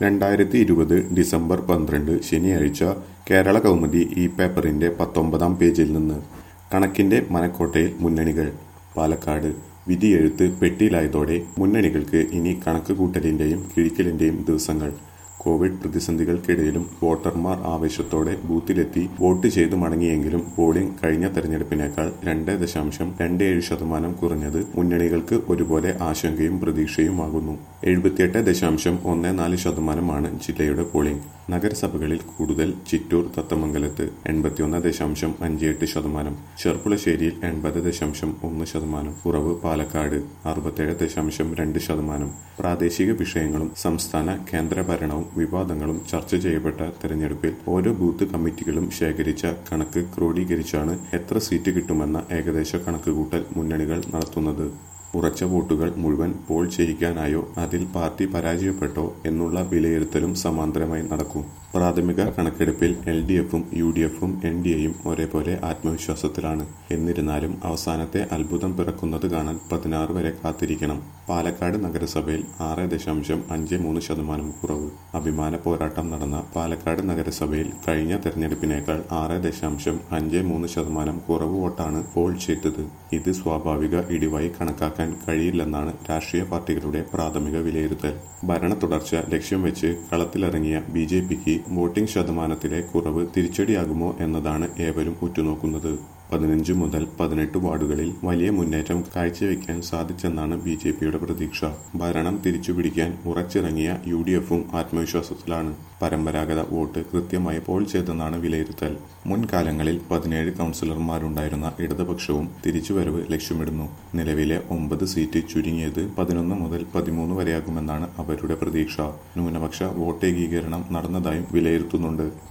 രണ്ടായിരത്തി ഇരുപത് ഡിസംബർ പന്ത്രണ്ട് ശനിയാഴ്ച കേരള കൗമുദി ഈ പേപ്പറിന്റെ പത്തൊമ്പതാം പേജിൽ നിന്ന് കണക്കിന്റെ മനക്കോട്ടയിൽ മുന്നണികൾ പാലക്കാട് വിധിയെഴുത്ത് പെട്ടിയിലായതോടെ മുന്നണികൾക്ക് ഇനി കണക്ക് കൂട്ടലിന്റെയും കിഴിക്കലിന്റെയും ദിവസങ്ങൾ കോവിഡ് പ്രതിസന്ധികൾക്കിടയിലും വോട്ടർമാർ ആവേശത്തോടെ ബൂത്തിലെത്തി വോട്ട് ചെയ്തു മടങ്ങിയെങ്കിലും പോളിംഗ് കഴിഞ്ഞ തെരഞ്ഞെടുപ്പിനേക്കാൾ രണ്ട് ദശാംശം രണ്ട് ഏഴ് ശതമാനം കുറഞ്ഞത് മുന്നണികൾക്ക് ഒരുപോലെ ആശങ്കയും പ്രതീക്ഷയുമാകുന്നു എഴുപത്തിയെട്ട് ദശാംശം ഒന്ന് നാല് ശതമാനമാണ് ജില്ലയുടെ പോളിംഗ് നഗരസഭകളിൽ കൂടുതൽ ചിറ്റൂർ തത്തമംഗലത്ത് എൺപത്തിയൊന്ന് ദശാംശം അഞ്ച് എട്ട് ശതമാനം ചെർപ്പുളശ്ശേരിയിൽ എൺപത് ദശാംശം ഒന്ന് ശതമാനം കുറവ് പാലക്കാട് അറുപത്തേഴ് ദശാംശം രണ്ട് ശതമാനം പ്രാദേശിക വിഷയങ്ങളും സംസ്ഥാന കേന്ദ്ര ഭരണവും വിവാദങ്ങളും ചർച്ച ചെയ്യപ്പെട്ട തെരഞ്ഞെടുപ്പിൽ ഓരോ ബൂത്ത് കമ്മിറ്റികളും ശേഖരിച്ച കണക്ക് ക്രോഡീകരിച്ചാണ് എത്ര സീറ്റ് കിട്ടുമെന്ന ഏകദേശ കണക്കുകൂട്ടൽ മുന്നണികൾ നടത്തുന്നത് ഉറച്ച വോട്ടുകൾ മുഴുവൻ പോൾ ചെയ്യിക്കാനായോ അതിൽ പാർട്ടി പരാജയപ്പെട്ടോ എന്നുള്ള വിലയിരുത്തലും സമാന്തരമായി നടക്കും പ്രാഥമിക കണക്കെടുപ്പിൽ എൽ ഡി എഫും യു ഡി എഫും എൻ ഡി എയും ഒരേപോലെ ആത്മവിശ്വാസത്തിലാണ് എന്നിരുന്നാലും അവസാനത്തെ അത്ഭുതം പിറക്കുന്നത് കാണാൻ പതിനാറ് വരെ കാത്തിരിക്കണം പാലക്കാട് നഗരസഭയിൽ ആറ് ദശാംശം അഞ്ച് മൂന്ന് ശതമാനം കുറവ് അഭിമാന പോരാട്ടം നടന്ന പാലക്കാട് നഗരസഭയിൽ കഴിഞ്ഞ തെരഞ്ഞെടുപ്പിനേക്കാൾ ആറ് ദശാംശം അഞ്ച് മൂന്ന് ശതമാനം കുറവ് വോട്ടാണ് പോൾ ചെയ്തത് ഇത് സ്വാഭാവിക ഇടിവായി കണക്കാക്കാൻ കഴിയില്ലെന്നാണ് രാഷ്ട്രീയ പാർട്ടികളുടെ പ്രാഥമിക വിലയിരുത്തൽ ഭരണ തുടർച്ച ലക്ഷ്യം വെച്ച് കളത്തിലിറങ്ങിയ ബി ജെ പിക്ക് വോട്ടിംഗ് ശതമാനത്തിലെ കുറവ് തിരിച്ചടിയാകുമോ എന്നതാണ് ഏവരും ഉറ്റുനോക്കുന്നത് പതിനഞ്ച് മുതൽ പതിനെട്ട് വാർഡുകളിൽ വലിയ മുന്നേറ്റം കാഴ്ചവെക്കാൻ സാധിച്ചെന്നാണ് ബി ജെ പിയുടെ പ്രതീക്ഷ ഭരണം തിരിച്ചുപിടിക്കാൻ ഉറച്ചിറങ്ങിയ യു ഡി എഫും ആത്മവിശ്വാസത്തിലാണ് പരമ്പരാഗത വോട്ട് കൃത്യമായി പോൾ ചെയ്തെന്നാണ് വിലയിരുത്തൽ മുൻകാലങ്ങളിൽ പതിനേഴ് കൗൺസിലർമാരുണ്ടായിരുന്ന ഇടതുപക്ഷവും തിരിച്ചുവരവ് ലക്ഷ്യമിടുന്നു നിലവിലെ ഒമ്പത് സീറ്റ് ചുരുങ്ങിയത് പതിനൊന്ന് മുതൽ പതിമൂന്ന് വരെയാകുമെന്നാണ് അവരുടെ പ്രതീക്ഷ ന്യൂനപക്ഷ വോട്ടേകീകരണം നടന്നതായും വിലയിരുത്തുന്നുണ്ട്